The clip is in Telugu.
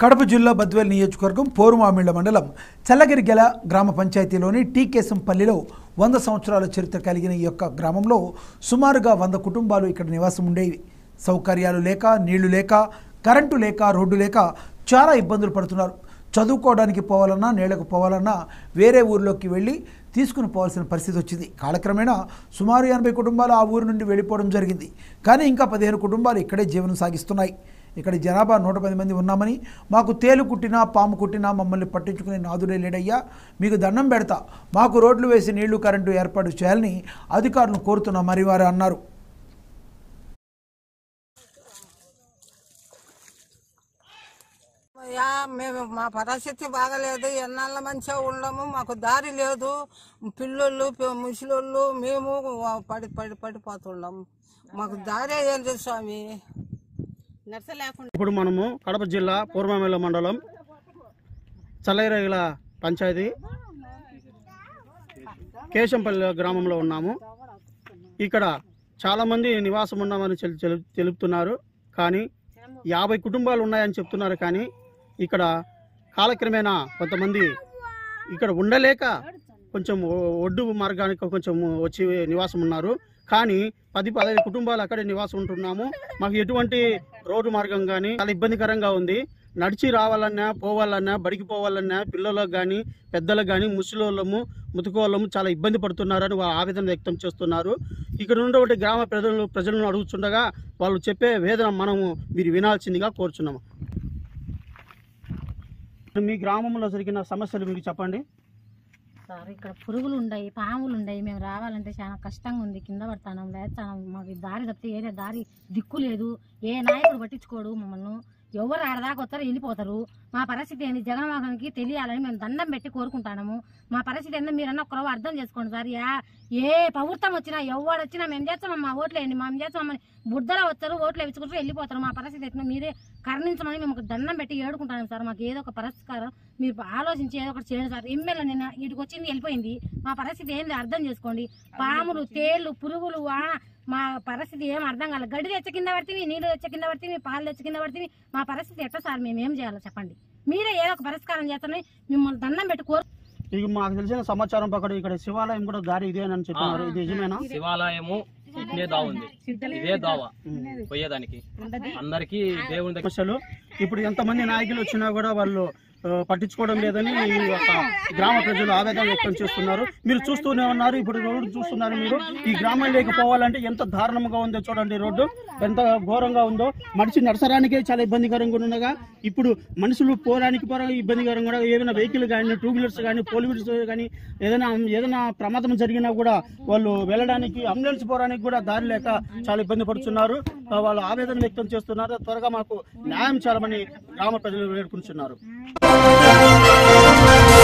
కడప జిల్లా బద్వేల్ నియోజకవర్గం పోరుమామిళ్ల మండలం చల్లగిరిగెల గ్రామ పంచాయతీలోని టీకేశంపల్లిలో వంద సంవత్సరాల చరిత్ర కలిగిన ఈ యొక్క గ్రామంలో సుమారుగా వంద కుటుంబాలు ఇక్కడ నివాసం ఉండేవి సౌకర్యాలు లేక నీళ్లు లేక కరెంటు లేక రోడ్డు లేక చాలా ఇబ్బందులు పడుతున్నారు చదువుకోవడానికి పోవాలన్నా నీళ్లకు పోవాలన్నా వేరే ఊరిలోకి వెళ్ళి తీసుకుని పోవాల్సిన పరిస్థితి వచ్చింది కాలక్రమేణా సుమారు ఎనభై కుటుంబాలు ఆ ఊరు నుండి వెళ్ళిపోవడం జరిగింది కానీ ఇంకా పదిహేను కుటుంబాలు ఇక్కడే జీవనం సాగిస్తున్నాయి ఇక్కడ జనాభా నూట పది మంది ఉన్నామని మాకు తేలు కుట్టినా పాము కుట్టినా మమ్మల్ని పట్టించుకునే నాదుడే లేడయ్యా మీకు దండం పెడతా మాకు రోడ్లు వేసి నీళ్లు కరెంటు ఏర్పాటు చేయాలని అధికారులను కోరుతున్నా మరి వారు అన్నారు యా మేము మా పరిస్థితి బాగలేదు ఎన్నాళ్ళ మంచిగా ఉండము మాకు దారి లేదు పిల్లోళ్ళు పి- ముసలోళ్ళు మేము పడి పడి పడిపోతున్నాము మాకు దారి ఏంటి స్వామి ఇప్పుడు మనము కడప జిల్లా పూర్వమేల మండలం చల్లగిరగిల పంచాయతీ కేశంపల్లి గ్రామంలో ఉన్నాము ఇక్కడ చాలామంది నివాసం ఉన్నామని తెలు- తెలు- తెలుపుతున్నారు కానీ యాభై కుటుంబాలు ఉన్నాయని చెప్తున్నారు కానీ ఇక్కడ కాలక్రమేణా కొంతమంది ఇక్కడ ఉండలేక కొంచెం ఒ- ఒడ్డు మార్గానికి కొంచెం వచ్చి నివాసం ఉన్నారు కానీ పది పదహైదు కుటుంబాలు అక్కడే నివాసం ఉంటున్నాము మాకు ఎటువంటి రోడ్డు మార్గం కానీ చాలా ఇబ్బందికరంగా ఉంది నడిచి రావాలన్నా పోవాలన్నా బడికి పోవాలన్నా పిల్లలకు కానీ పెద్దలకు కానీ ముసలోళ్ళము ముతుకోళ్ళము చాలా ఇబ్బంది పడుతున్నారని వాళ్ళు ఆవేదన వ్యక్తం చేస్తున్నారు ఇక్కడ ఉన్నటువంటి గ్రామ ప్రజలు ప్రజలను అడుగుతుండగా వాళ్ళు చెప్పే వేదన మనము మీరు వినాల్సిందిగా కోరుచున్నాము మీ గ్రామంలో జరిగిన సమస్యలు మీకు చెప్పండి సార్ ఇక్కడ పురుగులు ఉన్నాయి పాములు ఉన్నాయి మేము రావాలంటే చాలా కష్టంగా ఉంది కింద పడతాను లేస్తాను మాకు ఈ దారి తప్పితే ఏదే దారి దిక్కు లేదు ఏ నాయకుడు పట్టించుకోడు మమ్మల్ని ఎవరు ఆడదాకా వస్తారో వెళ్ళిపోతారు మా పరిస్థితి ఏంది జగన్మోహన్కి తెలియాలని మేము దండం పెట్టి కోరుకుంటాము మా పరిస్థితి ఏందో మీరన్నా ఒక్కరో అర్థం చేసుకోండి సార్ యా ఏ ప్రభుత్వం వచ్చినా ఎవడు వచ్చినా మేము చేస్తాం మా ఓట్లు వేయండి మేము చేస్తామని బుద్ధలో వస్తారు ఓట్లు వేయించుకుంటూ వెళ్ళిపోతారు మా పరిస్థితి ఎట్లా మీరే కరుణించమని మేము ఒక దండం పెట్టి ఏడుకుంటాం సార్ మాకు ఏదో ఒక పరిష్కారం మీరు ఆలోచించి ఏదో ఒకటి చేయండి సార్ ఎమ్మెల్యే నిన్న ఇటుకు వచ్చింది వెళ్ళిపోయింది మా పరిస్థితి ఏంది అర్థం చేసుకోండి పాములు తేళ్లు పురుగులు వాన మా పరిస్థితి ఏం అర్థం కాలేదు గడ్డి తెచ్చ కింద పడితే నీళ్ళు తెచ్చ కింద పడితే పాలు తెచ్చ కింద పడితే మా పరిస్థితి ఎట్లా సార్ మేము ఏం చేయాలో చెప్పండి మీరే ఏదో ఒక పరిష్కారం చేస్తారని మిమ్మల్ని దండం పెట్టి కోరు ఇక మాకు తెలిసిన సమాచారం ప్రకారం ఇక్కడ శివాలయం కూడా దారి ఇదేనని చెప్పినారు ఇది నిజమేనా శివాలయము ఇట్నే దావ ఉంది ఇదే దావ పోయేదానికి అందరికి దేవుని దగ్గర సమస్యలు ఇప్పుడు ఎంతమంది నాయకులు వచ్చినా కూడా వాళ్ళు ఆ, పట్టించుకోవడం లేదని ఈ యొక్క గ్రామ ప్రజలు ఆవేదన వ్యక్తం చేస్తున్నారు మీరు చూస్తూనే ఉన్నారు ఇప్పుడు రోడ్డు చూస్తున్నారు మీరు ఈ గ్రామంలోకి పోవాలంటే ఎంత దారుణంగా ఉందో చూడండి రోడ్డు ఎంత ఘోరంగా ఉందో మనిషి నడసడానికే చాలా ఇబ్బందికరంగా ఉండగా ఇప్పుడు మనుషులు పోవడానికి పరంగా ఇబ్బందికరంగా కూడా ఏదైనా వెహికల్ కానీ టూ వీలర్స్ కానీ ఫోర్ వీలర్స్ కానీ ఏదైనా ఏదైనా ప్రమాదం జరిగినా కూడా వాళ్ళు వెళ్ళడానికి అంబులెన్స్ పోవడానికి కూడా దారి లేక చాలా ఇబ్బంది పడుతున్నారు ఆ, వాళ్ళు ఆవేదన వ్యక్తం చేస్తున్నారు త్వరగా మాకు న్యాయం చేయాలని గ్రామ ప్రజలు వేడుకుంటున్నారు